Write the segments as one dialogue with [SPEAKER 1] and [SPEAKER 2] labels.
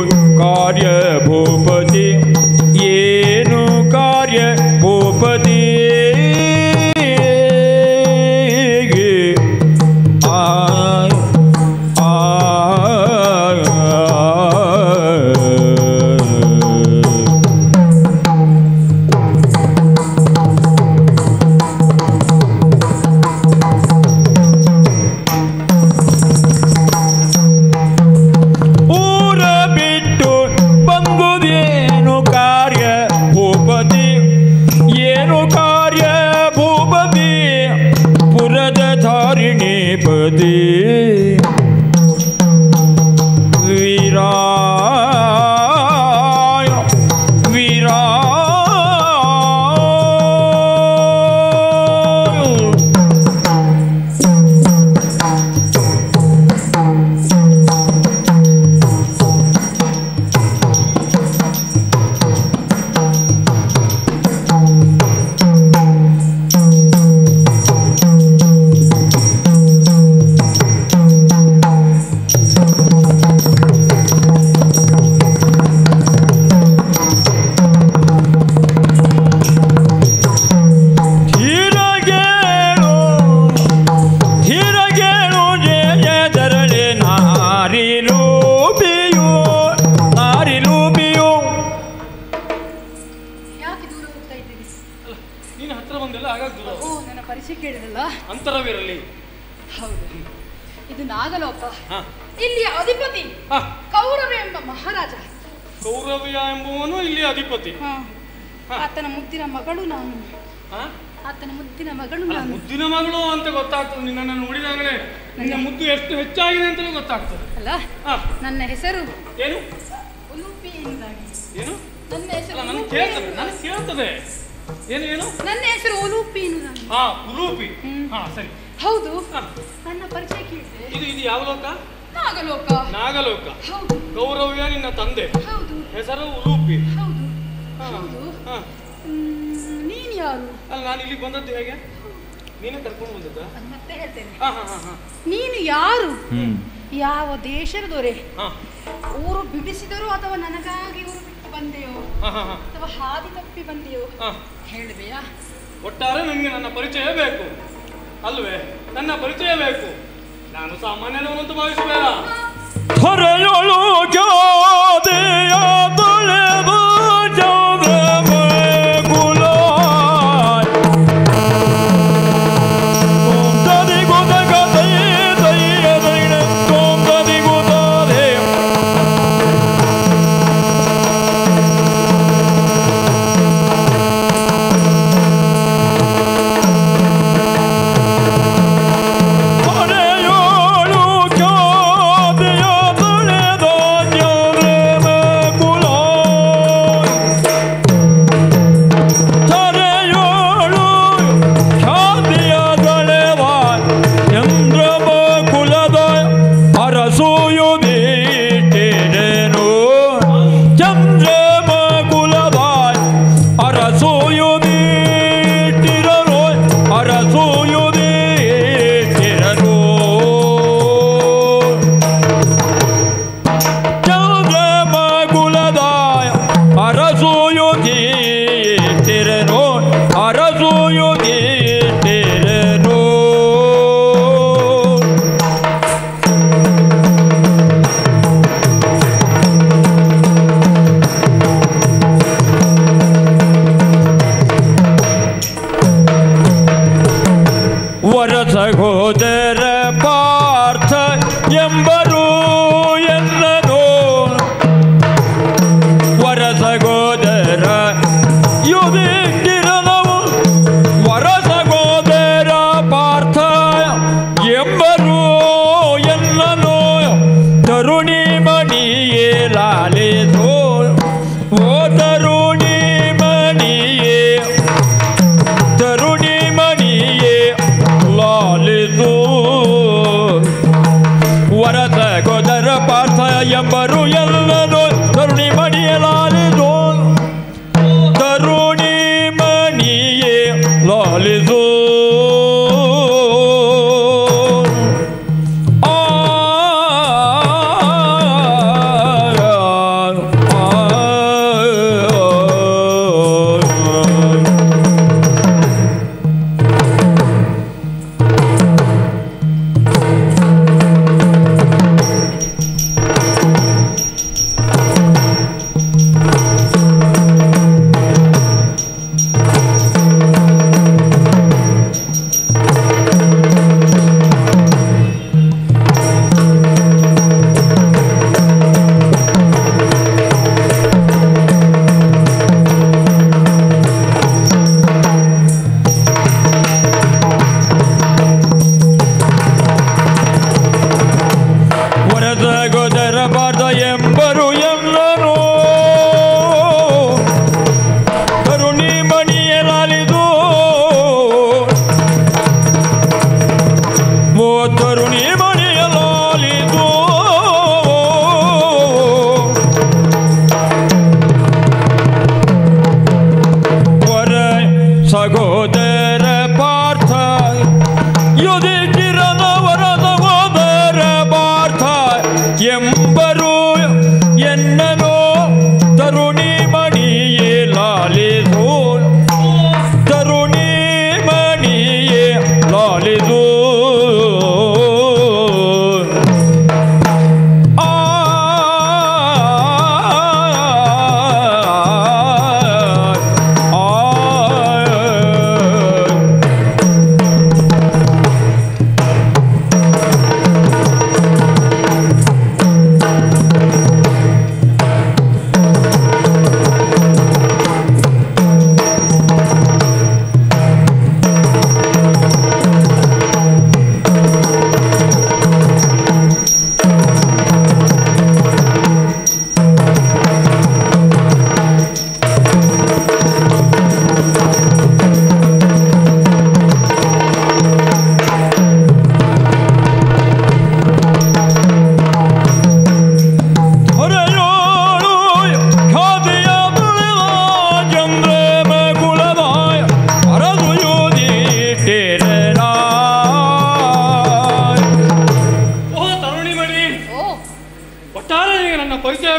[SPEAKER 1] ಕಾರ್ಯ ಭೂಪತಿ ಏನು ಕಾರ್ಯ ಭೂಪತಿ ಆಯ್ ಆಯ್ ಊರ ಬಿಟ್ಟು ಬಂಗುದೇನು ಕಾರ್ಯ ಭೂಪತಿ ಏನು ಕಾರ್ಯ ಭೂಪತಿ ಪುರದ ಧಾರಿಣಿಪತಿ ವೀರಾಯ ವೀರಾಯ ಹೀರಗೇಳು ಹೀರಗೇಳು ಜಯ ಜಯ ತರಳೆ ನಾರಿ ಲೂಬಿಯು ನಾರಿ ಲೂಬಿಯು
[SPEAKER 2] ಯಾಕೆ ದೂರ ಹೋಗ್ತಾ ಇದ್ದೀರಿ
[SPEAKER 3] ನೀನು ಹತ್ರ ಬಂದೆಲ್ಲ ಹಾಗಾಗಿ ದೂರ
[SPEAKER 2] ಓ ನನ್ನ ಪರಿಚಯ ಕೇಳಿರಲ್ಲ
[SPEAKER 3] ಅಂತರವಿರಲಿ
[SPEAKER 2] ಹೌದು ಇದು ನಾಗಲೋಕ
[SPEAKER 3] ಹಾ
[SPEAKER 2] ಇಲ್ಲಿಯ ಅಧಿಪತಿ
[SPEAKER 3] ಹಾ
[SPEAKER 2] ಕೌರವ ಎಂಬ ಮಹಾರಾಜ
[SPEAKER 3] ಕೌರವ್ಯ ಎಂಬುವನು ಇಲ್ಲಿ ಅಧಿಪತಿ
[SPEAKER 2] ಹಾ. ಆತನ ಮುದ್ದಿನ ಮಗಳು ನಾನು
[SPEAKER 3] ಹಾ
[SPEAKER 2] ಆತನ ಮುದ್ದಿನ ಮಗಳು
[SPEAKER 3] ಅಲ್ಲ,
[SPEAKER 2] ನಾನು
[SPEAKER 3] ಮುದ್ದಿನ ಮಗಳು ಅಂತ ಗೊತ್ತಾಗ್ತದೆ ನಿನ್ನನ್ನು ನೋಡಿದಾಗಲೇ ನಿನ್ನ ಮುದ್ದು ಎಷ್ಟು ಹೆಚ್ಚಾಗಿದೆ ಅಂತಲೂ ಗೊತ್ತಾಗ್ತದೆ
[SPEAKER 2] ಅಲ್ಲ
[SPEAKER 3] ಹಾ
[SPEAKER 2] ನನ್ನ ಹೆಸರು
[SPEAKER 3] ಏನು
[SPEAKER 2] ಉಲೂಪಿ ಎಂದಾಗಿ
[SPEAKER 3] ಏನು
[SPEAKER 2] ನನ್ನ ಹೆಸರು
[SPEAKER 3] ಅಲ್ಲ ನನಗೆ
[SPEAKER 2] ಉಲೂಪಿ
[SPEAKER 3] ಕೇಳ್ತದೆ
[SPEAKER 2] ಎಂದು.
[SPEAKER 3] ನನಗೆ ಕೇಳ್ತದೆ ಏನು ಏನು
[SPEAKER 2] ನನ್ನ ಹೆಸರು ಉಲೂಪಿ ಎನ್ನುವುದಾಗಿ.
[SPEAKER 3] ಹಾ ಕುರೂಪಿ
[SPEAKER 2] ಹ್ಮ್.
[SPEAKER 3] ಹಾ ಸರಿ
[SPEAKER 2] ಹೌದು
[SPEAKER 3] ಹಾ.
[SPEAKER 2] ನನ್ನ ಪರಿಚಯ ಕೇಳಿದೆ
[SPEAKER 3] ಇದು ಇದು ಯಾವ ಲೋಕ
[SPEAKER 2] ನಾಗಲೋಕ
[SPEAKER 3] ನಾಗಲೋಕ
[SPEAKER 2] ಹೌದು
[SPEAKER 3] ಗೌರವ್ಯ ನಿನ್ನ ತಂದೆ
[SPEAKER 2] ಹೌದು
[SPEAKER 3] ಹೆಸರು ಉಲೂಪಿ
[SPEAKER 2] ಹೌದು
[SPEAKER 3] ಹಾ.
[SPEAKER 2] ಹೌದು
[SPEAKER 3] ಹಾ
[SPEAKER 2] ಹ್ಮ್, ನೀನ್ ಯಾರು
[SPEAKER 3] ಅಲ್ಲ ನಾನು ಇಲ್ಲಿಗೆ ಬಂದದ್ದು ಹೇಗೆ ನೀನೇ ಕರ್ಕೊಂಡು ಬಂದದ್ದ
[SPEAKER 2] ಅದು ಮತ್ತೆ ಹೇಳ್ತೇನೆ
[SPEAKER 3] ಹಾ ಹಾ ಹಾ ಹಾ
[SPEAKER 2] ನೀನು ಯಾರು
[SPEAKER 1] ಹ್ಮ್
[SPEAKER 2] ಯಾವ ದೇಶದ ದೊರೆ
[SPEAKER 3] ಹಾ
[SPEAKER 2] ಊರು ಬಿಡಿಸಿದರು ಅಥವಾ ನನಗಾಗಿ ಊರು ಬಿಟ್ಟು ಬಂದೆಯೋ
[SPEAKER 3] ಹಾ ಹಾ ಹಾ
[SPEAKER 2] ಅಥವಾ ಹಾದಿ ತಪ್ಪಿ ಬಂದೆಯೋ
[SPEAKER 3] ಹಾ
[SPEAKER 2] ಹೇಳಬೇಯಾ
[SPEAKER 3] ಒಟ್ಟಾರೆ ನನಗೆ ನನ್ನ ಪರಿಚಯ ಬೇಕು ಅಲ್ವೇ ನನ್ನ ಪರಿಚಯ ಬೇಕು ನಾನು ಸಾಮಾನ್ಯನವನು ಅಂತ ಭಾವಿಸಬೇಡ
[SPEAKER 1] ಹೊರೆಯೊಳು ಜ್ಯೋತಿಯ ತೊಳೆದು ಚಂದ್ರಮ ಕುಲ ಕೊಂದದಿ ಗುದಗ ದೈ ದೈಯ ದೈನ ಕೊಂದದಿ ಗುದದೆ ಹೊರೆಯೋಳು ಜ್ಯೋತಿಯ ತೊಳೆದು ಚಂದ್ರಮ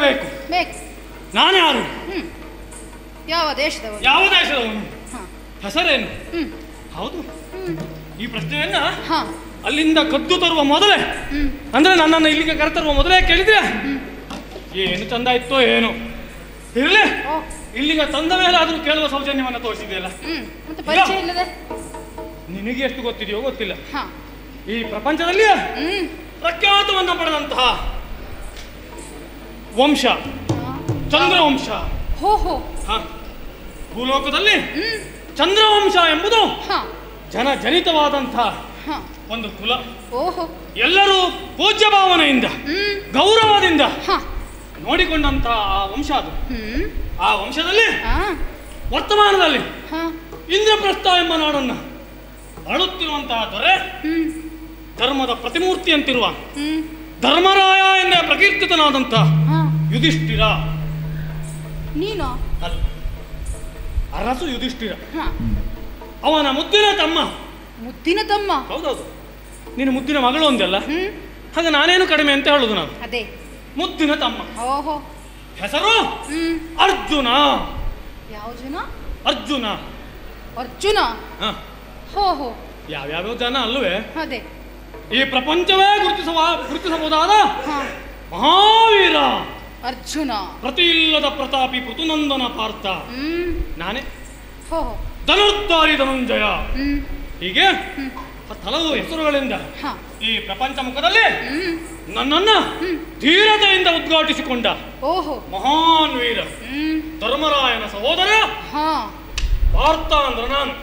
[SPEAKER 3] ಬೇಕು
[SPEAKER 2] ಬೇಕು
[SPEAKER 3] ನಾನು ಯಾರು
[SPEAKER 2] ಹ್ಮ್ ಯಾವ ದೇಶದವರು
[SPEAKER 3] ಯಾವ ದೇಶದವನು
[SPEAKER 2] ಹಾ
[SPEAKER 3] ಹೆಸರೇನು
[SPEAKER 2] ಹ್ಮ್
[SPEAKER 3] ಹೌದು
[SPEAKER 2] ಹ್ಮ್
[SPEAKER 3] ಈ ಪ್ರಶ್ನೆಯನ್ನ
[SPEAKER 2] ಹಾ
[SPEAKER 3] ಅಲ್ಲಿಂದ ಕದ್ದು ತರುವ ಮೊದಲೇ
[SPEAKER 2] ಹ್ಮ್
[SPEAKER 3] ಅಂದ್ರೆ ನನ್ನನ್ನು ಇಲ್ಲಿಗೆ ಕರೆತರುವ ಮೊದಲೇ ಕೇಳಿದ್ರೆ ಏನು ಚಂದ ಇತ್ತೋ ಏನೋ ಇರ್ಲಿ
[SPEAKER 2] ಓ
[SPEAKER 3] ಇಲ್ಲಿಗೆ ತಂದ ಮೇಲೆ ಆದ್ರೂ ಕೇಳುವ ಸೌಜನ್ಯವನ್ನ ತೋರಿಸಿದೆಯಲ್ಲ
[SPEAKER 2] ಹ್ಮ್ ಮತ್ತೆ ಪರಿಚಯ ಇಲ್ಲದೆ
[SPEAKER 3] ನಿನಗೆ ಎಷ್ಟು ಗೊತ್ತಿದೆಯೋ ಗೊತ್ತಿಲ್ಲ
[SPEAKER 2] ಹಾ
[SPEAKER 3] ಈ ಪ್ರಪಂಚದಲ್ಲಿ
[SPEAKER 2] ಹ್ಮ್
[SPEAKER 3] ಪ್ರಖ್ಯಾತವನ್ನ ಪಡೆದಂತಹ ವಂಶ
[SPEAKER 2] ಹಾ.
[SPEAKER 3] ಚಂದ್ರವಂಶ
[SPEAKER 2] ಹೋ ಹೋ
[SPEAKER 3] ಹ. ಭೂಲೋಕದಲ್ಲಿ
[SPEAKER 2] ಹ್ಮ್
[SPEAKER 3] ಚಂದ್ರವಂಶ ಎಂಬುದು
[SPEAKER 2] ಹಾ
[SPEAKER 3] ಜನಜನಿತವಾದಂತಹ
[SPEAKER 2] ಹಾ
[SPEAKER 3] ಒಂದು ಕುಲ
[SPEAKER 2] ಓಹೋ
[SPEAKER 3] ಎಲ್ಲರೂ ಪೂಜ್ಯ ಭಾವನೆಯಿಂದ
[SPEAKER 2] ಹ್ಮ್
[SPEAKER 3] ಗೌರವದಿಂದ
[SPEAKER 2] ಹಾ
[SPEAKER 3] ನೋಡಿಕೊಂಡಂತಹ ಆ ವಂಶ ಅದು
[SPEAKER 2] ಹ್ಮ್
[SPEAKER 3] ಆ ವಂಶದಲ್ಲಿ
[SPEAKER 2] ಹಾ
[SPEAKER 3] ವರ್ತಮಾನದಲ್ಲಿ
[SPEAKER 2] ಹಾ
[SPEAKER 3] ಇಂದ್ರಪ್ರಸ್ಥ ಎಂಬ ನಾಡನ್ನ ಆಳುತ್ತಿರುವಂತಹ ದೊರೆ
[SPEAKER 2] ಹ್ಮ್
[SPEAKER 3] ಧರ್ಮದ ಪ್ರತಿಮೂರ್ತಿಯಂತಿರುವ
[SPEAKER 2] ಹ್ಮ್
[SPEAKER 3] ಧರ್ಮರಾಯ ಎಂದೇ ಪ್ರಕೀರ್ತಿತನಾದಂತಹ
[SPEAKER 2] ಹಾ
[SPEAKER 3] ಯುಧಿಷ್ಠಿರ
[SPEAKER 2] ನೀನು
[SPEAKER 3] ಅಲ್ಲ ಅರಸು ಯುಧಿಷ್ಠಿರ
[SPEAKER 2] ಹಾ
[SPEAKER 3] ಅವನ ಮುದ್ದಿನ ತಮ್ಮ
[SPEAKER 2] ಮುದ್ದಿನ ತಮ್ಮ
[SPEAKER 3] ಹೌದೌದು ನೀನು ಮುದ್ದಿನ ಮಗಳು ಒಂದಲ್ಲ
[SPEAKER 2] ಹ್ಮ್
[SPEAKER 3] ಹಾಗೆ ನಾನೇನು ಕಡಿಮೆ ಅಂತ ಹೇಳುದು ನಾನು
[SPEAKER 2] ಅದೇ
[SPEAKER 3] ಮುದ್ದಿನ ತಮ್ಮ
[SPEAKER 2] ಓಹೋ
[SPEAKER 3] ಹೆಸರು
[SPEAKER 2] ಹ್ಮ್
[SPEAKER 3] ಅರ್ಜುನ
[SPEAKER 2] ಯಾವ ಜನ
[SPEAKER 3] ಅರ್ಜುನ
[SPEAKER 2] ಅರ್ಜುನ
[SPEAKER 3] ಹ,
[SPEAKER 2] ಹೋ ಹೋ
[SPEAKER 3] ಯಾವ್ಯಾವ ಜನ ಅಲ್ವೇ
[SPEAKER 2] ಅದೇ
[SPEAKER 3] ಈ ಪ್ರಪಂಚವೇ ಗುರುತಿಸುವ ಗುರುತಿಸಬಹುದಾದ
[SPEAKER 2] ಹಾ
[SPEAKER 3] ಮಹಾವೀರ
[SPEAKER 2] ಅರ್ಜುನ
[SPEAKER 3] ಪ್ರತಿ ಇಲ್ಲದ ಪ್ರತಾಪಿ ಪೃಥುನಂದನ ಪಾರ್ಥ
[SPEAKER 2] ಹ್ಮ್
[SPEAKER 3] ನಾನೇ
[SPEAKER 2] ಹೋ ಹೋ
[SPEAKER 3] ಧನುರ್ಧಾರಿ ಧನುಂಜಯ
[SPEAKER 2] ಹ್ಮ್
[SPEAKER 3] ಹೀಗೆ ಹಲವು ಹೆಸರುಗಳಿಂದ
[SPEAKER 2] ಹಾ
[SPEAKER 3] ಈ ಪ್ರಪಂಚ ಮುಖದಲ್ಲಿ
[SPEAKER 2] ಹ್ಮ್
[SPEAKER 3] ನನ್ನನ್ನ
[SPEAKER 2] ಹ್ಮ್
[SPEAKER 3] ಧೀರತೆಯಿಂದ ಉದ್ಘಾಟಿಸಿಕೊಂಡ
[SPEAKER 2] ಓಹೋ
[SPEAKER 3] ಮಹಾನ್ ವೀರ
[SPEAKER 2] ಹ್ಮ್
[SPEAKER 3] ಧರ್ಮರಾಯನ ಸಹೋದರ
[SPEAKER 2] ಹಾ
[SPEAKER 3] ಪಾರ್ಥ ಅಂದ್ರೆ ನಾನು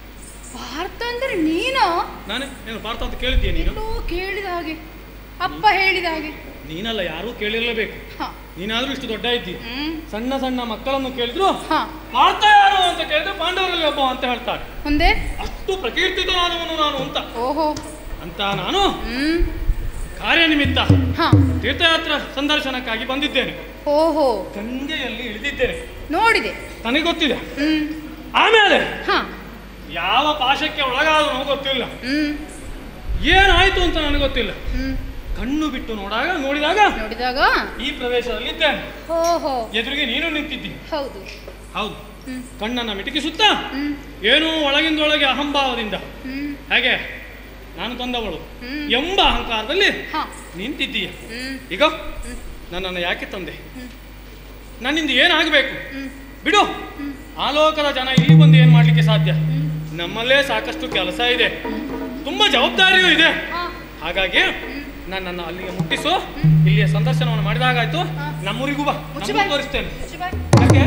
[SPEAKER 2] ಭಾರತ ಅಂದ್ರೆ ನೀನು
[SPEAKER 3] ನಾನೇ ಏನು ಪಾರ್ಥ ಅಂತ ಕೇಳಿದ್ದೀಯ ನೀನು
[SPEAKER 2] ಎಲ್ಲೋ ಕೇಳಿದ ಹಾಗೆ ಅಪ್ಪ ಹೇಳಿದ ಹಾಗೆ
[SPEAKER 3] ನೀನಲ್ಲ ಯಾರೂ ಕೇಳಿರಲೇಬೇಕು
[SPEAKER 2] ಹಾ
[SPEAKER 3] ನೀನಾದ್ರೂ ಇಷ್ಟು ದೊಡ್ಡ ಇದ್ದಿ
[SPEAKER 2] ಹ್ಮ್
[SPEAKER 3] ಸಣ್ಣ ಸಣ್ಣ ಮಕ್ಕಳನ್ನು ಕೇಳಿದ್ರು
[SPEAKER 2] ಹಾ
[SPEAKER 3] ಪಾರ್ಥ ಯಾರು ಅಂತ ಕೇಳಿದ್ರೆ ಪಾಂಡವರಲ್ಲಿ ಒಬ್ಬ ಅಂತ ಹೇಳ್ತಾರೆ
[SPEAKER 2] ಮುಂದೆ
[SPEAKER 3] ಅಷ್ಟು ಪ್ರಕೀರ್ತಿತನಾದವನು ನಾನು ಅಂತ
[SPEAKER 2] ಓಹೋ
[SPEAKER 3] ಅಂತ ನಾನು
[SPEAKER 2] ಹ್ಮ್
[SPEAKER 3] ಕಾರ್ಯನಿಮಿತ್ತ
[SPEAKER 2] ಹಾ
[SPEAKER 3] ತೀರ್ಥಯಾತ್ರಾ ಸಂದರ್ಶನಕ್ಕಾಗಿ ಬಂದಿದ್ದೇನೆ
[SPEAKER 2] ಓಹೋ
[SPEAKER 3] ಗಂಗೆಯಲ್ಲಿ ಇಳಿದಿದ್ದೇನೆ
[SPEAKER 2] ನೋಡಿದೆ
[SPEAKER 3] ನನಗೆ ಗೊತ್ತಿದೆ
[SPEAKER 2] ಹ್ಮ್
[SPEAKER 3] ಆಮೇಲೆ
[SPEAKER 2] ಹಾ
[SPEAKER 3] ಯಾವ ಪಾಶಕ್ಕೆ ಒಳಗಾದನೋ ಗೊತ್ತಿಲ್ಲ
[SPEAKER 2] ಹ್ಮ್
[SPEAKER 3] ಏನಾಯ್ತು ಅಂತ ನನಗೆ ಗೊತ್ತಿಲ್ಲ
[SPEAKER 2] ಹ್ಮ್
[SPEAKER 3] ಕಣ್ಣು ಬಿಟ್ಟು ನೋಡಾಗ ನೋಡಿದಾಗ
[SPEAKER 2] ನೋಡಿದಾಗ
[SPEAKER 3] ಈ ಪ್ರವೇಶದಲ್ಲಿ ಇದ್ದೇನೆ
[SPEAKER 2] ಓಹೋ
[SPEAKER 3] ಎದುರಿಗೆ ನೀನು ನಿಂತಿದ್ದಿ
[SPEAKER 2] ಹೌದು
[SPEAKER 3] ಹೌದು
[SPEAKER 2] ಹ್ಮ್
[SPEAKER 3] ಕಣ್ಣನ್ನ ಮಿಟುಕಿಸುತ್ತಾ
[SPEAKER 2] ಹ್ಮ್
[SPEAKER 3] ಏನೋ ಒಳಗಿಂದೊಳಗೆ ಅಹಂಭಾವದಿಂದ
[SPEAKER 2] ಹ್ಮ್
[SPEAKER 3] ಹಾಗೆ ನಾನು ತಂದವಳು
[SPEAKER 2] ಹ್ಮ್.
[SPEAKER 3] ಎಂಬ ಅಹಂಕಾರದಲ್ಲಿ
[SPEAKER 2] ಹಾ
[SPEAKER 3] ನಿಂತಿದ್ದೀಯ
[SPEAKER 2] ಹ್ಮ್
[SPEAKER 3] ಈಗ
[SPEAKER 2] ಹ್ಮ್.
[SPEAKER 3] ನನ್ನನ್ನು ಯಾಕೆ ತಂದೆ
[SPEAKER 2] ಹ್ಮ್.
[SPEAKER 3] ನನ್ನಿಂದ ಏನಾಗಬೇಕು
[SPEAKER 2] ಹ್ಮ್
[SPEAKER 3] ಬಿಡು
[SPEAKER 2] ಹ್ಮ್.
[SPEAKER 3] ಆಲೋಕದ ಜನ ಇಲ್ಲಿ ಬಂದು ಏನು ಮಾಡಲಿಕ್ಕೆ ಸಾಧ್ಯ
[SPEAKER 2] ಹ್ಮ್.
[SPEAKER 3] ನಮ್ಮಲ್ಲೇ ಸಾಕಷ್ಟು ಕೆಲಸ ಇದೆ ತುಂಬಾ ಜವಾಬ್ದಾರಿಯೂ ಇದೆ
[SPEAKER 2] ಹಾ
[SPEAKER 3] ಹಾಗಾಗಿ ನನ್ನನ್ನು ಅಲ್ಲಿಗೆ ಮುಟ್ಟಿಸು ಇಲ್ಲಿಯ ಸಂದರ್ಶನವನ್ನು ಮಾಡಿದಾಗಾಯ್ತು
[SPEAKER 2] ಹಾ.
[SPEAKER 3] ನಮ್ಮೂರಿಗೂ ಬಾ
[SPEAKER 2] ಮುಚ್ಚು
[SPEAKER 3] ನಮ್ಮೂರಿಗೆ
[SPEAKER 2] ಬಾಯ್.
[SPEAKER 3] ತೋರಿಸ್ತೇನೆ
[SPEAKER 2] ಮುಚ್ಚು ಬಾಯ್.
[SPEAKER 3] ಯಾಕೆ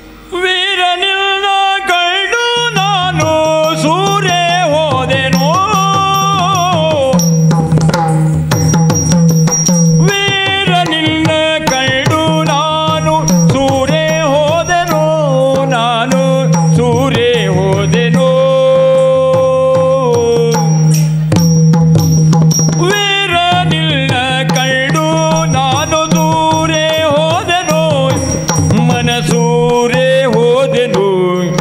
[SPEAKER 1] ವೀರನಿಲ್ಲ ಕೈಡು ನಾನು ಸೂರ್ಯ ಹೋದೆನೋ ವೀರನಿಲ್ಲ ಕೈಡು ನಾನು ಸೂರ್ಯ ಹೋದೆನೋ ನಾನು ಸೂರ್ಯ ಹೋದೆನೋ ವೀರನಿಲ್ಲ ಕೈಡು ನಾನು ದೂರೇ ಹೋದೆನು ಮನಸೂರೇ ಹೋದೆನು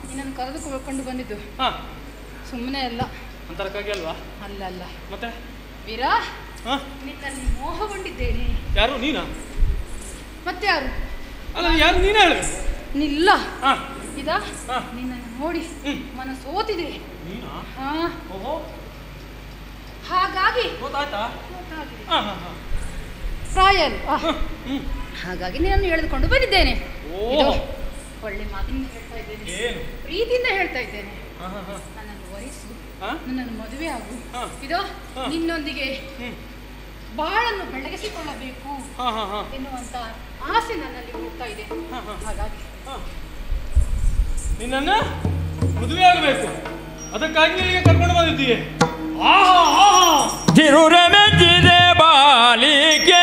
[SPEAKER 2] ನಿನ್ನನ್ನು ಕರೆದುಕೊಂಡು ಬಂದಿದ್ದು
[SPEAKER 3] ಹಾ
[SPEAKER 2] ಸುಮ್ಮನೆ ಅಲ್ಲ
[SPEAKER 3] ಅಂತರಕ್ಕಾಗಿ ಅಲ್ವಾ
[SPEAKER 2] ಅಲ್ಲ ಅಲ್ಲ
[SPEAKER 3] ಮತ್ತೆ
[SPEAKER 2] ವೀರಾ
[SPEAKER 3] ಹಾ
[SPEAKER 2] ನಿನ್ನಲ್ಲಿ ಮೋಹಗೊಂಡಿದ್ದೇನೆ
[SPEAKER 3] ಯಾರು ನೀನಾ
[SPEAKER 2] ಮತ್ತೆ ಯಾರು
[SPEAKER 3] ಅಲ್ಲ ಯಾರು ನೀನೇ ಹೇಳು
[SPEAKER 2] ನಿಲ್ಲ
[SPEAKER 3] ಹಾ
[SPEAKER 2] ಇದಾ
[SPEAKER 3] ಹಾ.
[SPEAKER 2] ನಿನ್ನನ್ನು ನೋಡಿ
[SPEAKER 3] ಹ್ಮ್.
[SPEAKER 2] ಮನಸ್ಸು ಸೋತಿದೆ
[SPEAKER 3] ನೀನಾ
[SPEAKER 2] ಹಾ
[SPEAKER 3] ಓಹೋ
[SPEAKER 2] ಹಾಗಾಗಿ
[SPEAKER 3] ಗೊತ್ತಾಯ್ತಾ
[SPEAKER 2] ಗೊತ್ತಾಗಿದೆ.
[SPEAKER 3] ಹಾ ಹಾ ಹಾ
[SPEAKER 2] ಪ್ರಾಯ ಅಲ್ವಾ
[SPEAKER 3] ಹ್ಮ್, ಹ್ಮ್
[SPEAKER 2] ಹಾಗಾಗಿ ನಿನ್ನನ್ನು ಎಳೆದುಕೊಂಡು ಬಂದಿದ್ದೇನೆ
[SPEAKER 3] ಓ.
[SPEAKER 2] ಇದು ಒಳ್ಳೆ ಮಾತಿನಿಂದ ಹೇಳ್ತಾ ಇದ್ದೇನೆ
[SPEAKER 3] ಏನು
[SPEAKER 2] ಪ್ರೀತಿಯಿಂದ ಹೇಳ್ತಾ ಇದ್ದೇನೆ
[SPEAKER 3] ಹಾ ಹಾ ಹಾ
[SPEAKER 2] ನನ್ನನ್ನು ವರಿಸು
[SPEAKER 3] ಹಾ
[SPEAKER 2] ನನ್ನನ್ನು ಮದುವೆ ಆಗು
[SPEAKER 3] ಹಾ.
[SPEAKER 2] ಇದು
[SPEAKER 3] ಹಾ.
[SPEAKER 2] ನಿನ್ನೊಂದಿಗೆ
[SPEAKER 3] ಹ್ಮ್
[SPEAKER 2] ಬಾಳನ್ನು ಬೆಳಗಿಸಿಕೊಳ್ಳಬೇಕು
[SPEAKER 3] ಹಾ ಹಾ ಹಾ
[SPEAKER 2] ಎನ್ನುವಂತ ಆಸೆ ನನ್ನಲ್ಲಿ ಹುಡ್ತಾ ಇದೆ
[SPEAKER 3] ಹಾ, ಹಾ.
[SPEAKER 2] ಹಾಗಾಗಿ
[SPEAKER 3] ಹಾ. ನಿನ್ನನ್ನ ಮದುವೆ ಆಗಬೇಕು ಅದಕ್ಕಾಗಿ ಇಲ್ಲಿಗೆ ಕರ್ಕೊಂಡು ಬಂದಿದ್ದೀಯ ಆಹಾ ಆಹಾ
[SPEAKER 1] ತಿರುರ ಮೆಚ್ಚಿದೆ ಬಾಲಿಕೆ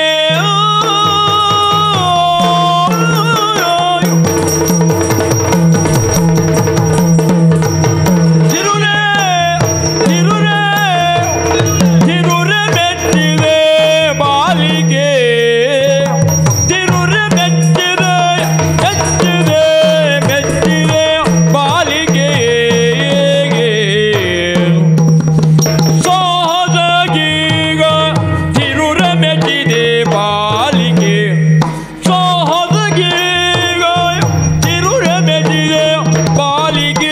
[SPEAKER 1] ತಿರುರೆ ತಿರುರೆ ತಿರುರ ಮೆಚ್ಚಿದೆ ಬಾಲಿಕೆ ತಿರುರ ಮೆಚ್ಚಿದೆ ಮೆಚ್ಚಿದೆ ಮೆಚ್ಚಿದೆ ಬಾಲಿಕೆ ಸಹಜಗೀಗ ತಿರುರ ಮೆಚ್ಚಿದೆ ಬಾಲಿಗೆ ಸಹಜಗೀಗ ತಿರುರ ಮೆಚ್ಚಿದೆ ಬಾಲಿಗೆ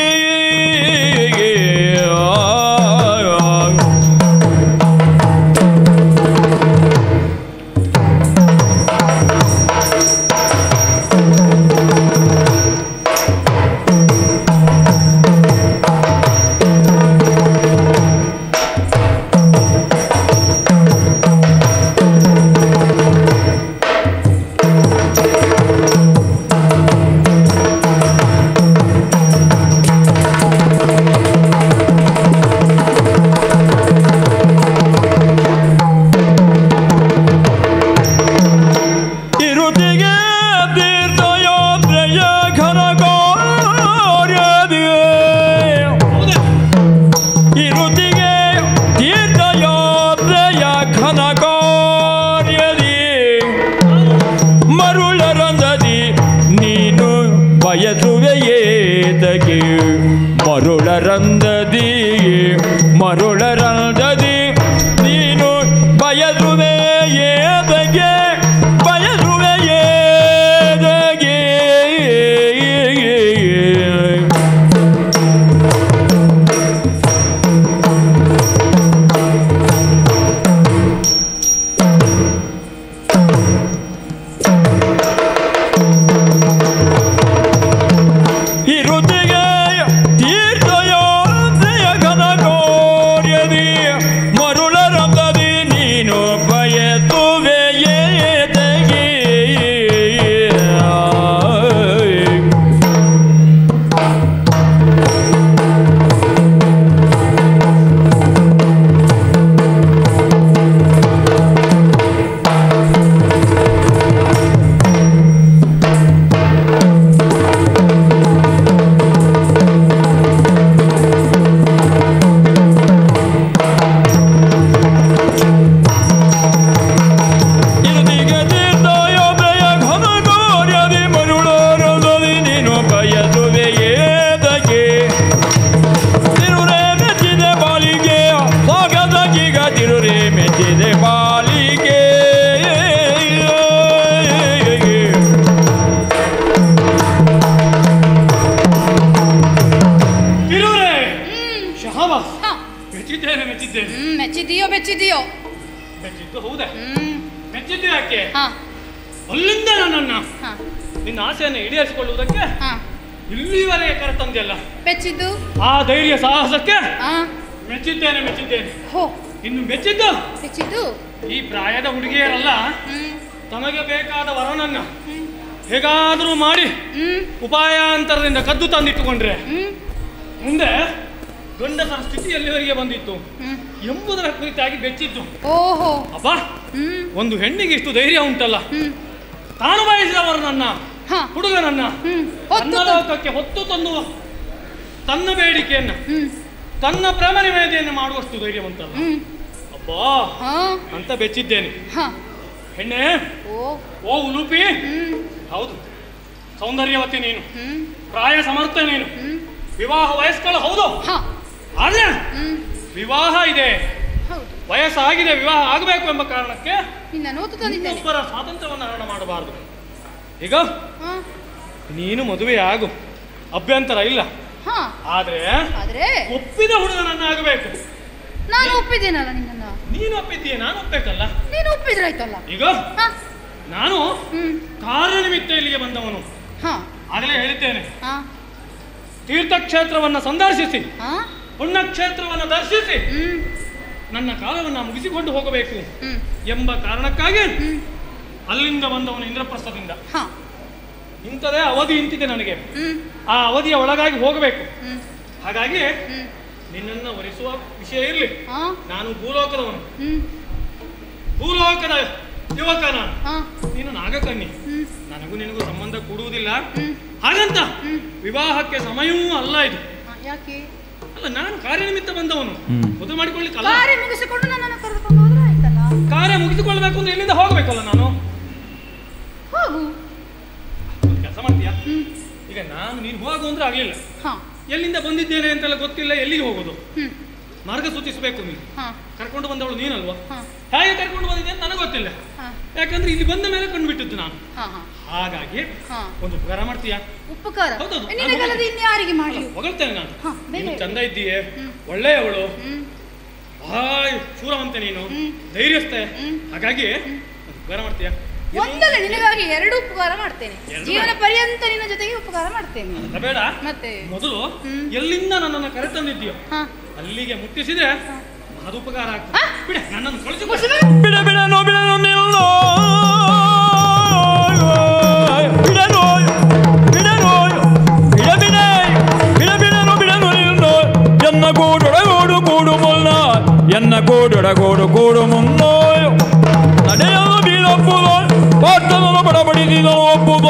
[SPEAKER 1] ಇರುತ್ತಿಗೆ ತೀರ್ಥಯಾತ್ರೆಯ ಘನಕಾರ್ಯದಿಯೇ ಇರುತ್ತಿಗೆ ತೀರ್ಥಯಾತ್ರೆಯ ಘನಕಾರ್ಯದಿ ಮರುಳರಂದದಿ ನೀನು ಬಯಸುವೆಯೇತಗೆ ಮರುಳರಂದದಿ ಮರುಳರಂದದಿ ನೀನು ಬಯಸುವೆಯೇತಗೆ ಬಯಸುವೆಯೇತಗೆ ಇರುತ್ತಿಗೆ ತೀರ್ಥಯಾತ್ರೆಯ ಘನಕೋರ್ಯದಿ ಮರುಳರಂಗದಿ ನೀನು ಬಯಸುವೆಯೇ ತೆಗಿ ಇರುತ್ತಿಗೆ ತೀರ್ಥಯಾತ್ರೆಯ ಘನಕೋರ್ಯದಿ ಮರುಳರಂಗದಿ ನೀನು ಬಯಸುವೆಯೇ ತೆಗಿ ತಿರುರೆ ಮೆಚ್ಚಿದೆ ಬಾಲಿಗೆ ಸ್ವಾಗತಕ್ಕೀಗ ತಿರುರೆ ಮೆಚ್ಚಿದೆ ಬಾಲಿಗೆ
[SPEAKER 3] ತಿರುರೆ ಶಹಬಾಸ್
[SPEAKER 2] ಹಾ
[SPEAKER 3] ಮೆಚ್ಚಿದ್ದೇನೆ ಮೆಚ್ಚಿದ್ದೇನೆ
[SPEAKER 2] ಹ್ಮ್ ಮೆಚ್ಚಿದೀಯೋ ಮೆಚ್ಚಿದೀಯೋ
[SPEAKER 3] ಮೆಚ್ಚಿದ್ದು ಹೌದೇ
[SPEAKER 2] ಹ್ಮ್
[SPEAKER 3] ಮೆಚ್ಚಿದ್ದು ಯಾಕೆ
[SPEAKER 2] ಹಾ
[SPEAKER 3] ಅಲ್ಲಿಂದ ನನ್ನನ್ನ
[SPEAKER 2] ಹಾ
[SPEAKER 3] ನಿನ್ನ ಆಸೆಯನ್ನು ಈಡೇರಿಸಿಕೊಳ್ಳುವುದಕ್ಕೆ
[SPEAKER 2] ಹಾ
[SPEAKER 3] ಇಲ್ಲಿವರೆಗೆ ಕರೆತಂದೆಲ್ಲ
[SPEAKER 2] ಮೆಚ್ಚಿದ್ದು
[SPEAKER 3] ಆ ಧೈರ್ಯ ಸಾಹಸಕ್ಕೆ
[SPEAKER 2] ಹಾ
[SPEAKER 3] ಮೆಚ್ಚಿದ್ದೇನೆ ಮೆಚ್ಚಿದ್ದೇನೆ
[SPEAKER 2] ಹೋ
[SPEAKER 3] ಇನ್ನು ಮೆಚ್ಚಿದ್ದು
[SPEAKER 2] ಮೆಚ್ಚಿದ್ದು
[SPEAKER 3] ಈ ಪ್ರಾಯದ ಹುಡುಗಿಯರಲ್ಲ
[SPEAKER 2] ಹ್ಮ್
[SPEAKER 3] ತಮಗೆ ಬೇಕಾದ ವರನನ್ನ
[SPEAKER 2] ಹ್ಮ್
[SPEAKER 3] ಹೇಗಾದರೂ ಮಾಡಿ
[SPEAKER 2] ಹ್ಮ್
[SPEAKER 3] ಉಪಾಯಾಂತರದಿಂದ ಕದ್ದು ತಂದಿಟ್ಟುಕೊಂಡ್ರೆ
[SPEAKER 2] ಹ್ಮ್
[SPEAKER 3] ಮುಂದೆ ಗಂಡಸರ ಸ್ಥಿತಿ ಎಲ್ಲಿವರೆಗೆ ಬಂದಿತ್ತು
[SPEAKER 2] ಹ್ಮ್
[SPEAKER 3] ಎಂಬುದರ ಕುರಿತಾಗಿ ಬೆಚ್ಚಿದ್ದು
[SPEAKER 2] ಓಹೋ
[SPEAKER 3] ಅಪ್ಪ
[SPEAKER 2] ಹ್ಮ್
[SPEAKER 3] ಒಂದು ಹೆಣ್ಣಿಗೆ ಇಷ್ಟು ಧೈರ್ಯ ಉಂಟಲ್ಲ
[SPEAKER 2] ಹ್ಮ್
[SPEAKER 3] ತಾನು ಬಯಸಿದವರನನ್ನ
[SPEAKER 2] ಹಾ
[SPEAKER 3] ಹುಡುಗನನ್ನ
[SPEAKER 2] ಹ್ಮ್ ಹೊತ್ತು
[SPEAKER 3] ತನ್ನ
[SPEAKER 2] ತಂದು-
[SPEAKER 3] ಲೋಕಕ್ಕೆ ಹೊತ್ತು ತಂದು ತನ್ನ ಬೇಡಿಕೆಯನ್ನ
[SPEAKER 2] ಹ್ಮ್
[SPEAKER 3] ತನ್ನ ಪ್ರೇಮ ನಿವೇದನೆಯನ್ನು ಮಾಡುವಷ್ಟು ಧೈರ್ಯವಂತಲ್ಲ
[SPEAKER 2] ಹ್ಮ್
[SPEAKER 3] ಅಬ್ಬಾ
[SPEAKER 2] ಹಾ
[SPEAKER 3] ಅಂತ ಬೆಚ್ಚಿದ್ದೇನೆ
[SPEAKER 2] ಹಾ
[SPEAKER 3] ಹೆಣ್ಣೆ
[SPEAKER 2] ಓ
[SPEAKER 3] ಓ ಉಲುಪಿ
[SPEAKER 2] ಹ್ಮ್
[SPEAKER 3] ಹೌದು ಸೌಂದರ್ಯವತಿ ನೀನು
[SPEAKER 2] ಹ್ಮ್
[SPEAKER 3] ಪ್ರಾಯ ಸಮರ್ಥ ನೀನು
[SPEAKER 2] ಹ್ಮ್
[SPEAKER 3] ವಿವಾಹ ವಯಸ್ಕಳು ಹೌದು
[SPEAKER 2] ಹಾ
[SPEAKER 3] ಆದ್ರೆ
[SPEAKER 2] ಹ್ಮ್
[SPEAKER 3] ವಿವಾಹ ಇದೆ
[SPEAKER 2] ಹೌದು
[SPEAKER 3] ವಯಸ್ಸಾಗಿದೆ ವಿವಾಹ ಆಗಬೇಕು ಎಂಬ ಕಾರಣಕ್ಕೆ
[SPEAKER 2] ನಿನ್ನ ನೋತು ತಂದಿದ್ದೇನೆ
[SPEAKER 3] ಇನ್ನೊಬ್ಬರ ಸ್ವಾತಂತ್ರ್ಯವನ್ನು ಹರಣ ಮಾಡಬಾರದು ಈಗ
[SPEAKER 2] ಹಾ
[SPEAKER 3] ನೀನು ಮದುವೆ ಆಗು ಅಭ್ಯಂತರ ಇಲ್ಲ
[SPEAKER 2] ಹಾ
[SPEAKER 3] ಆದ್ರೆ
[SPEAKER 2] ಆದ್ರೆ
[SPEAKER 3] ಒಪ್ಪಿದ ಹುಡುಗನನ್ನಾಗಬೇಕು
[SPEAKER 2] ನಾನು ಒಪ್ಪಿದ್ದೇನಲ್ಲ ನಿನ್ನನ್ನ
[SPEAKER 3] ನೀನು ಒಪ್ಪಿದ್ದೀಯ ನಾನು ಒಪ್ಬೇಕಲ್ಲ
[SPEAKER 2] ನೀನು ಒಪ್ಪಿದ್ರಾಯ್ತಲ್ಲ
[SPEAKER 3] ಈಗ
[SPEAKER 2] ಹಾ
[SPEAKER 3] ನಾನು
[SPEAKER 2] ಹ್ಮ್
[SPEAKER 3] ಕಾರ್ಯನಿಮಿತ್ತ ಇಲ್ಲಿಗೆ ಬಂದವನು
[SPEAKER 2] ಹಾ
[SPEAKER 3] ಆಗಲೇ ಹೇಳಿದ್ದೇನೆ
[SPEAKER 2] ಹಾ
[SPEAKER 3] ತೀರ್ಥಕ್ಷೇತ್ರವನ್ನು ಸಂದರ್ಶಿಸಿ
[SPEAKER 2] ಹಾ
[SPEAKER 3] ಪುಣ್ಯಕ್ಷೇತ್ರವನ್ನು ದರ್ಶಿಸಿ
[SPEAKER 2] ಹ್ಮ್
[SPEAKER 3] ನನ್ನ ಕಾಲವನ್ನು ಮುಗಿಸಿಕೊಂಡು ಹೋಗಬೇಕು
[SPEAKER 2] ಹ್ಮ್
[SPEAKER 3] ಎಂಬ ಕಾರಣಕ್ಕಾಗಿ
[SPEAKER 2] ಹ್ಮ್
[SPEAKER 3] ಅಲ್ಲಿಂದ ಬಂದವನು ಇಂದ್ರಪ್ರಸ್ಥದಿಂದ
[SPEAKER 2] ಹಾ
[SPEAKER 3] ಇಂಥದೇ ಅವಧಿ ಇಂತಿದೆ ನನಗೆ
[SPEAKER 2] ಹ್ಮ್
[SPEAKER 3] ಆ ಅವಧಿಯ ಒಳಗಾಗಿ ಹೋಗಬೇಕು
[SPEAKER 2] ಹ್ಮ್
[SPEAKER 3] ಹಾಗಾಗಿ
[SPEAKER 2] ಹ್ಮ್
[SPEAKER 3] ನಿನ್ನನ್ನು ವರಿಸುವ ವಿಷಯ ಇರಲಿ
[SPEAKER 2] ಹಾ
[SPEAKER 3] ನಾನು ಭೂಲೋಕದವನು
[SPEAKER 2] ಹ್ಮ್
[SPEAKER 3] ಭೂಲೋಕದ ಯುವಕ ನಾನು
[SPEAKER 2] ಹಾ
[SPEAKER 3] ನೀನು ನಾಗಕನ್ನಿ
[SPEAKER 2] ಹ್ಮ್
[SPEAKER 3] ನನಗೂ ನಿನಗೂ ಸಂಬಂಧ ಕೂಡುವುದಿಲ್ಲ
[SPEAKER 2] ಹ್ಮ್
[SPEAKER 3] ಹಾಗಂತ
[SPEAKER 2] ಹ್ಮ್
[SPEAKER 3] ವಿವಾಹಕ್ಕೆ ಸಮಯವೂ ಅಲ್ಲ ಇದು
[SPEAKER 2] ಹಾ, ಯಾಕೆ
[SPEAKER 3] ಅಲ್ಲ ನಾನು ಕಾರ್ಯನಿಮಿತ್ತ ಬಂದವನು
[SPEAKER 1] ಹ್ಮ್.
[SPEAKER 3] ಮದುವೆ ಮಾಡಿಕೊಳ್ಳಿಕ್ಕಲ್ಲ
[SPEAKER 2] ಕಾರ್ಯ ಮುಗಿಸಿಕೊಂಡು ನನ್ನನ್ನು ಕರೆದುಕೊಂಡು ಹೋದ್ರೆ ಆಯ್ತಲ್ಲ
[SPEAKER 3] ಕಾರ್ಯ ಮುಗಿಸಿಕೊಳ್ಬೇಕು ಅಂದ್ರೆ ಇಲ್ಲಿಂದ ಹೋಗ್ಬೇಕಲ್ಲ ನಾನು
[SPEAKER 2] ಹೋಗು
[SPEAKER 3] ಕೆಲಸ ಮಾಡ್ತೀಯಾ
[SPEAKER 2] ಹ್ಮ್
[SPEAKER 3] ಈಗ ನಾನು ನೀನು ಹೋಗು ಅಂದ್ರೆ ಆಗ್ಲಿಲ್ಲ
[SPEAKER 2] ಹಾ
[SPEAKER 3] ಎಲ್ಲಿಂದ ಬಂದಿದ್ದೇನೆ ಅಂತೆಲ್ಲ ಗೊತ್ತಿಲ್ಲ ಎಲ್ಲಿಗೆ ಹೋಗೋದು
[SPEAKER 2] ಹ್ಮ್
[SPEAKER 3] ಮಾರ್ಗ ಸೂಚಿಸಬೇಕು ನೀನು
[SPEAKER 2] ಹಾ
[SPEAKER 3] ಕರ್ಕೊಂಡು ಬಂದವಳು ನೀನಲ್ವಾ
[SPEAKER 2] ಹಾ
[SPEAKER 3] ಹೇಗೆ ಕರ್ಕೊಂಡು ಬಂದಿದ್ದೆ ಅಂತ ನನಗೆ ಗೊತ್ತಿಲ್ಲ
[SPEAKER 2] ಹಾ
[SPEAKER 3] ಯಾಕಂದ್ರೆ ಇಲ್ಲಿ ಬಂದ ಮೇಲೆ ಕಂಡುಬಿಟ್ಟಿದ್ದು ನಾನು
[SPEAKER 2] ಹಾ ಹಾ
[SPEAKER 3] ಹಾಗಾಗಿ
[SPEAKER 2] ಹಾ
[SPEAKER 3] ಒಂದು ಉಪಕಾರ ಮಾಡ್ತೀಯಾ
[SPEAKER 2] ಉಪಕಾರ
[SPEAKER 3] ಹೌದೌದು.
[SPEAKER 2] ನಿನಗಲ್ಲದೆ ಇನ್ಯಾರಿಗೆ ಮಾಡಿ
[SPEAKER 3] ಹೊಗಳ್ತೇನೆ ನಾನು
[SPEAKER 2] ಹಾ, ಬೇಗ
[SPEAKER 3] ನೀನು
[SPEAKER 2] ಹೇಳು.
[SPEAKER 3] ಚಂದ ಇದ್ದೀಯೆ
[SPEAKER 2] ಹ್ಮ್.
[SPEAKER 3] ಒಳ್ಳೆಯವಳು
[SPEAKER 2] ಹ್ಮ್
[SPEAKER 3] ಭಾಳ ಶೂರವಂತೆ ನೀನು
[SPEAKER 2] ಹ್ಮ್.
[SPEAKER 3] ಧೈರ್ಯಸ್ಥೆ
[SPEAKER 2] ಹ್ಮ್.
[SPEAKER 3] ಹಾಗಾಗಿ ಒಂದು ಉಪಕಾರ ಮಾಡ್ತೀಯಾ
[SPEAKER 2] ಒಂದಲ್ಲ ನಿನಗಾಗಿ ಎರಡು ಉಪಕಾರ ಮಾಡ್ತೇನೆ
[SPEAKER 3] ಎರಡು
[SPEAKER 2] ಜೀವನ
[SPEAKER 3] ಮಾಡು.
[SPEAKER 2] ಪರ್ಯಂತ ನಿನ್ನ ಜೊತೆಗೆ ಉಪಕಾರ ಮಾಡ್ತೇನೆ
[SPEAKER 3] ಅಲ್ಲ ಬೇಡ
[SPEAKER 2] ಮತ್ತೆ
[SPEAKER 3] ಮೊದಲು
[SPEAKER 2] ಹ್ಮ್.
[SPEAKER 3] ಎಲ್ಲಿಂದ ನನ್ನನ್ನು ಕರೆತಂದಿದ್ದೀಯೋ
[SPEAKER 2] ಹಾ
[SPEAKER 3] ಅಲ್ಲಿಗೆ ಮುಟ್ಟಿಸಿದ್ರೆ ಅದು ಉಪಕಾರ ಆಗ್ತದೆ
[SPEAKER 2] ಹಾ?
[SPEAKER 3] ಬಿಡ ನನ್ನನ್ನು ಕಳಿಸಿಕೊಡು
[SPEAKER 2] ಮುಸುಬೆ
[SPEAKER 1] ಬಿಡ ಬಿಡನು ಬಿಡನು ನಿಲ್ಲೋ ಬಿಡನು ಬಿಡನು ಬಿಡ ಬಿಡ ಬಿಡ ಬಿಡನು ಬಿಡನು ನಿಲ್ಲೋ ಎನ್ನ ಕೂಡೊಡಗೂಡು ಕೂಡು ಮುಲ್ಲ ಎನ್ನ ಕೂಡೊಡಗೂಡು ಕೂಡು ಮುನ್ನೋ ನಡೆಯಲು ಬೀಳಪ್ಪುದೋ ಪಾಠವನ್ನು ಬಡಬಡಿಸಿದನು ಒಪ್ಪುದೋ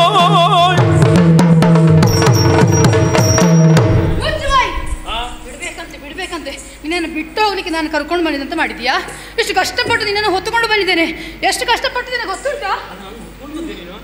[SPEAKER 2] ಮುಚ್ಚುವಾಯ್
[SPEAKER 3] ಹಾ?
[SPEAKER 2] ಬಿಡ್ಬೇಕಂತೆ ಬಿಡ್ಬೇಕಂತೆ ನಿನ್ನನ್ನು ಬಿಟ್ಟು ಹೋಗ್ಲಿಕ್ಕೆ ನಾನು ಕರ್ಕೊಂಡು ಬಂದಿದ್ದಂತ ಮಾಡಿದ್ಯಾ ಇಷ್ಟು ಕಷ್ಟಪಟ್ಟು ನಿನ್ನನ್ನು ಹೊತ್ತುಕೊಂಡು ಬಂದಿದ್ದೇನೆ ಎಷ್ಟು ಕಷ್ಟಪಟ್ಟಿದ್ದೇನೆ ಗೊತ್ತುಂಟಾ
[SPEAKER 3] ನಾನು ಹೊತ್ಕೊಂಡು ಬಂದೆ ನೀನು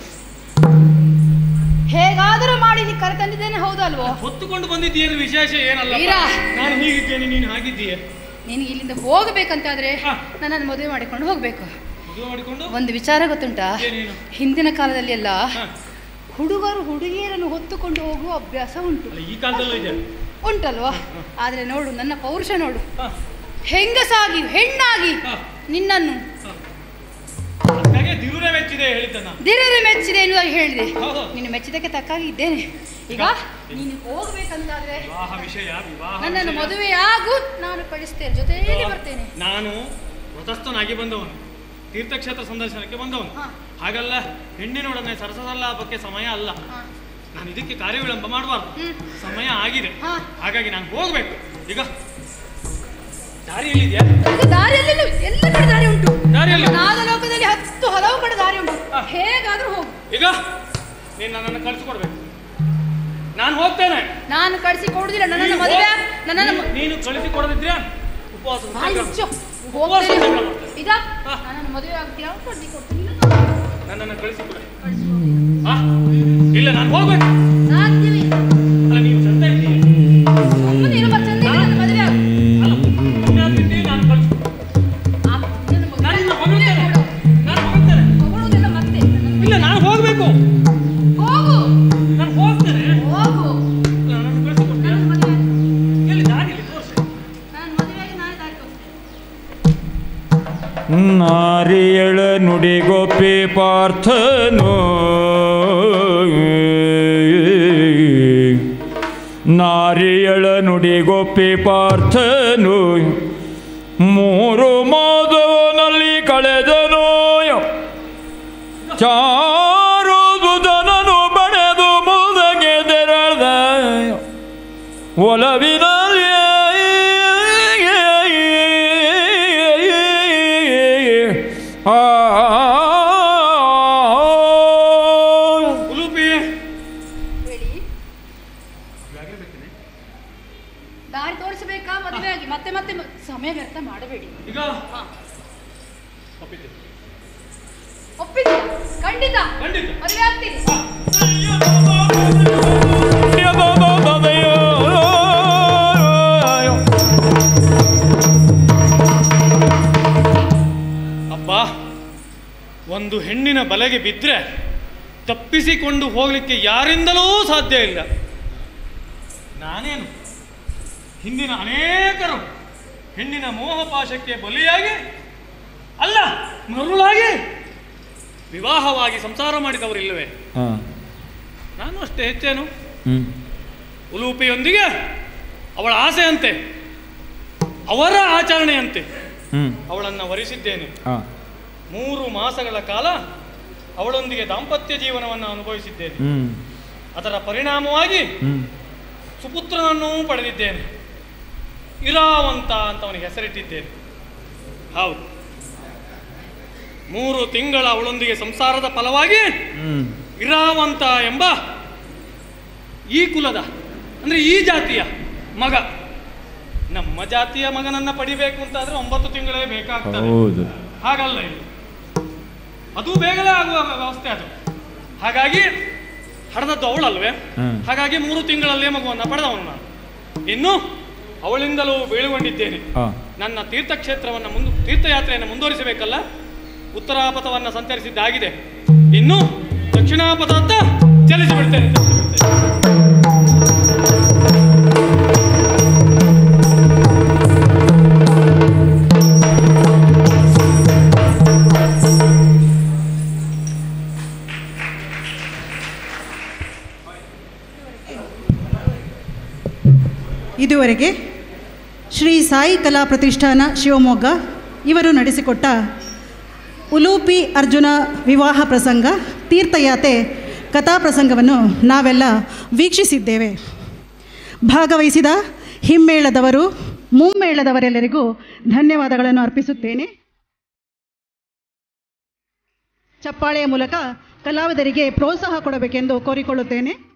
[SPEAKER 2] ಹೇಗಾದರೂ ಮಾಡಿ ನೀ ಕರೆ ತಂದಿದ್ದೇನೆ ಹೌದಲ್ವೋ
[SPEAKER 3] ಹೊತ್ತುಕೊಂಡು ಬಂದಿದ್ದೀಯ ವಿಶೇಷ ಏನಲ್ಲ
[SPEAKER 2] ವೀರ.
[SPEAKER 3] ನಾನು ಹೀಗಿದ್ದೇನೆ ನೀನು ಹಾಗಿದ್ದೀಯೆ
[SPEAKER 2] ನಿನಗೆ ಇಲ್ಲಿಂದ ಹೋಗಬೇಕಂತಾದ್ರೆ
[SPEAKER 3] ಹಾ.
[SPEAKER 2] ನನ್ನನ್ನು ಮದುವೆ ಮಾಡಿಕೊಂಡು ಹೋಗ್ಬೇಕು
[SPEAKER 3] ಮದುವೆ ಮಾಡಿಕೊಂಡು
[SPEAKER 2] ಒಂದು ವಿಚಾರ ಗೊತ್ತುಂಟಾ
[SPEAKER 3] ಏನೇನು
[SPEAKER 2] ಹಿಂದಿನ ಕಾಲದಲ್ಲಿ ಎಲ್ಲ
[SPEAKER 3] ಹಾ.
[SPEAKER 2] ಹುಡುಗರು ಹುಡುಗಿಯರನ್ನು ಹೊತ್ತುಕೊಂಡು ಹೋಗುವ ಅಭ್ಯಾಸ ಉಂಟು
[SPEAKER 3] ಅಲ್ಲ ಈ ಕಾಲದಲ್ಲೂ ಇದೆ
[SPEAKER 2] ಉಂಟಲ್ವಾ ಆದ್ರೆ ನೋಡು ನನ್ನ ಪೌರುಷ ನೋಡು
[SPEAKER 3] ಹಾ.
[SPEAKER 2] ಹೆಂಗಸಾಗಿ ಹೆಣ್ಣಾಗಿ
[SPEAKER 3] ಹಾ.
[SPEAKER 2] ನಿನ್ನನ್ನು
[SPEAKER 3] ಅದಕ್ಕಾಗಿ ದಿರುರೆ ಮೆಚ್ಚಿದೆ ಹೇಳಿದ್ದನ್ನ
[SPEAKER 2] ದಿರರೆ ಮೆಚ್ಚಿದೆ ಎನ್ನುವುದಾಗಿ ಹೇಳಿದೆ
[SPEAKER 3] ಹೌದು.
[SPEAKER 2] ನೀನು ಮೆಚ್ಚಿದಕ್ಕೆ ತಕ್ಕಾಗಿ ಇದ್ದೇನೆ ಈಗ ನೀನು ಹೋಗ್ಬೇಕಂತಾದ್ರೆ
[SPEAKER 3] ವಿವಾಹ ವಿಷಯ ವಿವಾಹ
[SPEAKER 2] ನನ್ನನ್ನು
[SPEAKER 3] ವಿಷಯ.
[SPEAKER 2] ಮದುವೆ ಆಗು ನಾನು ಕಳಿಸ್ತೇನೆ ಜೊತೆಯಲ್ಲಿ ಬರ್ತೇನೆ
[SPEAKER 3] ನಾನು ವ್ರತಸ್ಥನಾಗಿ ಬಂದವನು ತೀರ್ಥಕ್ಷೇತ್ರ ಸಂದರ್ಶನಕ್ಕೆ ಬಂದವನು
[SPEAKER 2] ಹಾ.
[SPEAKER 3] ಹಾಗಲ್ಲ ಹೆಣ್ಣಿನೊಡನೆ ಸರಸದಲ್ಲಾಪಕ್ಕೆ ಸಮಯ ಅಲ್ಲ
[SPEAKER 2] ಹಾ.
[SPEAKER 3] ನಾನು ಇದಕ್ಕೆ ಕಾರ್ಯ ವಿಳಂಬ ಮಾಡಬಾರ್ದು
[SPEAKER 2] ಹ್ಮ್.
[SPEAKER 3] ಸಮಯ ಆಗಿದೆ
[SPEAKER 2] ಹಾ.
[SPEAKER 3] ಹಾಗಾಗಿ ನಾನು ಹೋಗ್ಬೇಕು ಈಗ ದಾರಿ ಎಲ್ಲಿದ್ಯಾ
[SPEAKER 2] ಈಗ ದಾರಿಯಲ್ಲಿ ಎಲ್ಲ ಕಡೆ ದಾರಿ ಉಂಟು
[SPEAKER 3] ದಾರಿಯಲ್ಲಿ?
[SPEAKER 2] ನಮ್ಮ ನಾಗಲೋಕದಲ್ಲಿ ಹತ್ತು ಹಲವು ಕಡೆ ದಾರಿ ಉಂಟು
[SPEAKER 3] ಹಾ.
[SPEAKER 2] ಹೇಗಾದ್ರೂ ಹೋಗು
[SPEAKER 3] ಈಗ ನೀನು ನನ್ನನ್ನು ಕಳಿಸ್ಕೊಡ್ಬೇಕು ನಾನು ಹೋಗ್ತೇನೆ
[SPEAKER 2] ನಾನು ಕಳಿಸಿ ಕೊಡುದಿಲ್ಲ ನನ್ನನ್ನು ಮದುವೆ ಆಗ್- ನನ್ನನ್ನು ಮ-
[SPEAKER 3] ನೀನು- ನೀನು ಕಳಿಸಿ ಕೊಡದಿದ್ರೆ ಉಪವಾಸ
[SPEAKER 2] ಬಾಯಿ
[SPEAKER 3] ಸತ್ಯಾಗ್ರಹ.
[SPEAKER 2] ಮುಚ್ಚು.
[SPEAKER 3] ಉಪವಾಸ
[SPEAKER 2] ಹೋಗ್ತೇನೆ.
[SPEAKER 3] ಸತ್ಯಾಗ್ರಹ ಮಾಡ್ತೇನೆ.
[SPEAKER 2] ಈಗ
[SPEAKER 3] ಹಾ.
[SPEAKER 2] ನನ್ನನ್ನು ಮದುವೆ ಆಗ್ತೀಯಾ ಕಳಿಸಿ ಕೊಡ್ತೀನಿ
[SPEAKER 3] ನನ್ನನ್ನು ಕಳಿಸಿಕೊಡ
[SPEAKER 2] ಕಳಿಸಿ ಕೊಡು.
[SPEAKER 3] ಹಾ ಇಲ್ಲ ನಾನು ಹೋಗ್ಬೇಕು
[SPEAKER 2] ಸಾಧ್ಯವೇ ಇಲ್ಲ.
[SPEAKER 3] ಅಲ್ಲ ನೀವು ಚಂದ ಇದ್ದೀಯ
[SPEAKER 2] ಸುಮ್ಮನೆ ಇರು ಮತ್ತೆ ಚಂದ ಇದೆ ನನ್ನ ಮದುವೆ ಆಗು.
[SPEAKER 3] ಅಲ್ಲ ಪುಣ್ಯಾತ್ಮಿದ್ದಿ, ನಾನು ಕಳಿಸ್ಕೊಡು
[SPEAKER 2] ಆ, ನನ್ನ ಮದುವೆ
[SPEAKER 3] ನಾನು ನಿನ್ನ
[SPEAKER 2] ಸುಮ್ಮನೆ
[SPEAKER 3] ಹೊಗಳ್ತೇನೆ
[SPEAKER 2] ಕೊಡು.
[SPEAKER 3] ನಾನು ಹೋಗ್ತೇನೆ
[SPEAKER 2] ಹೊಗಳುವುದಿಲ್ಲ ಮತ್ತೆ ನನ್ನನ್ನು
[SPEAKER 3] ಇಲ್ಲ ನಾನು ಹೋಗ್ಬೇಕು
[SPEAKER 2] ಹೋಗು
[SPEAKER 3] ನಾನು ಹೋಗ್ತೇನೆ
[SPEAKER 2] ಹೋಗು
[SPEAKER 3] ಇಲ್ಲ, ನನ್ನನ್ನು ಕಳಿಸಿಕೊಡ್ತೀಯ
[SPEAKER 2] ನನ್ನ ಮದುವೆ ಆಗಿ-
[SPEAKER 3] ಎಲ್ಲಿ ದಾರಿಯಲ್ಲಿ ತೋರಿಸಿ
[SPEAKER 2] ನಾನು ಮದುವೆಯಾಗಿ ನಾನೇ ದಾರಿ ತೋರಿಸ್ತೇನೆ
[SPEAKER 1] ನಾರಿಯಳ ನುಡಿಗೊಪ್ಪಿ ಪಾರ್ಥನು ನಾರಿಯಳ ನುಡಿಗೊಪ್ಪಿ ಪಾರ್ಥನು ಮೂರು ಮಾಧವನಲ್ಲಿ ಕಳೆದನು ಚಾರುದು ಜನನು ಬಣೆದು ಮುದಗೆ ತೆರಳ್ದ ಒಲವಿನಲ್ಲಿ ಆ
[SPEAKER 3] ಉಲುಪಿ
[SPEAKER 2] ಹೇಳಿ ದಾರಿ ತೋರಿಸಬೇಕಾ ಮದುವೆ ಆಗಿ ಮತ್ತೆ ಮತ್ತೆ ಮ- ಸಮಯ ವ್ಯರ್ಥ ಮಾಡಬೇಡಿ
[SPEAKER 3] ಈಗ
[SPEAKER 2] ಹಾ.
[SPEAKER 3] ತಪ್ಪಿದ್ದೆ
[SPEAKER 2] ಒಪ್ಪಿದ್ಯಾ ಖಂಡಿತ
[SPEAKER 3] ಖಂಡಿತ.
[SPEAKER 2] ಮದುವೆ ಆಗ್ತೀನಿ
[SPEAKER 3] ಅಪ್ಪ ಒಂದು ಹೆಣ್ಣಿನ ಬಲೆಗೆ ಬಿದ್ದರೆ ತಪ್ಪಿಸಿಕೊಂಡು ಹೋಗಲಿಕ್ಕೆ ಯಾರಿಂದಲೂ ಸಾಧ್ಯ ಇಲ್ಲ ನಾನೇನು ಹಿಂದಿನ ಅನೇಕರು ಹೆಣ್ಣಿನ ಮೋಹಪಾಶಕ್ಕೆ ಬಲಿಯಾಗಿ ಅಲ್ಲ ಮರುಳಾಗಿ ವಿವಾಹವಾಗಿ ಸಂಸಾರ ಮಾಡಿದವರಿಲ್ಲವೇ
[SPEAKER 1] ಹಾಂ
[SPEAKER 3] ನಾನು ಅಷ್ಟೇ ಹೆಚ್ಚೇನು
[SPEAKER 1] ಹ್ಞೂ
[SPEAKER 3] ಉಲೂಪಿಯೊಂದಿಗೆ ಅವಳ ಆಸೆಯಂತೆ ಅವರ ಆಚರಣೆಯಂತೆ
[SPEAKER 1] ಹ್ಞೂ
[SPEAKER 3] ಅವಳನ್ನು ವರಿಸಿದ್ದೇನೆ
[SPEAKER 1] ಹಾಂ
[SPEAKER 3] ಮೂರು ಮಾಸಗಳ ಕಾಲ ಅವಳೊಂದಿಗೆ ದಾಂಪತ್ಯ ಜೀವನವನ್ನು ಅನುಭವಿಸಿದ್ದೇನೆ
[SPEAKER 1] ಹ್ಞೂ
[SPEAKER 3] ಅದರ ಪರಿಣಾಮವಾಗಿ
[SPEAKER 1] ಹ್ಞೂ
[SPEAKER 3] ಸುಪುತ್ರನನ್ನೂ ಪಡೆದಿದ್ದೇನೆ ಇರಾವಂತ ಅಂತ ಅವನಿಗೆ ಹೆಸರಿಟ್ಟಿದ್ದೇನೆ ಹೌದು ಮೂರು ತಿಂಗಳ ಅವಳೊಂದಿಗೆ ಸಂಸಾರದ ಫಲವಾಗಿ
[SPEAKER 1] ಹ್ಞೂ
[SPEAKER 3] ಇರಾವಂತ ಎಂಬ ಈ ಕುಲದ ಅಂದ್ರೆ ಈ ಜಾತಿಯ ಮಗ ನಮ್ಮ ಜಾತಿಯ ಮಗನನ್ನ ಪಡಿಬೇಕು ಅಂತಾದ್ರೆ ಒಂಬತ್ತು ತಿಂಗಳೇ ಬೇಕಾಗ್ತದೆ
[SPEAKER 1] ಹೌದು
[SPEAKER 3] ಹಾಗಲ್ಲ ಇದು ಅದು ಬೇಗನೆ ಆಗುವ ವ್ಯವಸ್ಥೆ ಅದು ಹಾಗಾಗಿ ಹಡದದ್ದು ಅವಳಲ್ವೇ
[SPEAKER 1] ಹ್ಮ್.
[SPEAKER 3] ಹಾಗಾಗಿ ಮೂರು ತಿಂಗಳಲ್ಲೇ ಮಗುವನ್ನ ಪಡೆದವನು ನಾನು ಇನ್ನು ಅವಳಿಂದಲೂ ಬೀಳುಗೊಂಡಿದ್ದೇನೆ
[SPEAKER 1] ಹಾಂ
[SPEAKER 3] ನನ್ನ ತೀರ್ಥಕ್ಷೇತ್ರವನ್ನು ಮುಂದು ತೀರ್ಥಯಾತ್ರೆಯನ್ನು ಮುಂದುವರಿಸಬೇಕಲ್ಲ ಉತ್ತರಾಪಥವನ್ನು ಸಂಚರಿಸಿದ್ದಾಗಿದೆ ಇನ್ನು ದಕ್ಷಿಣಾಪಥದತ್ತ ಚಲಿಸಿಬಿಡ್ತೇನೆ ಚಲಿಸಿಬಿಡ್ತೇನೆ.
[SPEAKER 4] ಇದುವರೆಗೆ ಶ್ರೀ ಸಾಯಿ ಕಲಾ ಪ್ರತಿಷ್ಠಾನ ಶಿವಮೊಗ್ಗ ಇವರು ನಡೆಸಿಕೊಟ್ಟ ಉಲೂಪಿ ಅರ್ಜುನ ವಿವಾಹ ಪ್ರಸಂಗ ತೀರ್ಥಯಾತೆ ಕಥಾ ಪ್ರಸಂಗವನ್ನು ನಾವೆಲ್ಲ ವೀಕ್ಷಿಸಿದ್ದೇವೆ ಭಾಗವಹಿಸಿದ ಹಿಮ್ಮೇಳದವರು ಮುಮ್ಮೇಳದವರೆಲ್ಲರಿಗೂ ಧನ್ಯವಾದಗಳನ್ನು ಅರ್ಪಿಸುತ್ತೇನೆ ಚಪ್ಪಾಳೆಯ ಮೂಲಕ ಕಲಾವಿದರಿಗೆ ಪ್ರೋತ್ಸಾಹ ಕೊಡಬೇಕೆಂದು ಕೋರಿಕೊಳ್ಳುತ್ತೇನೆ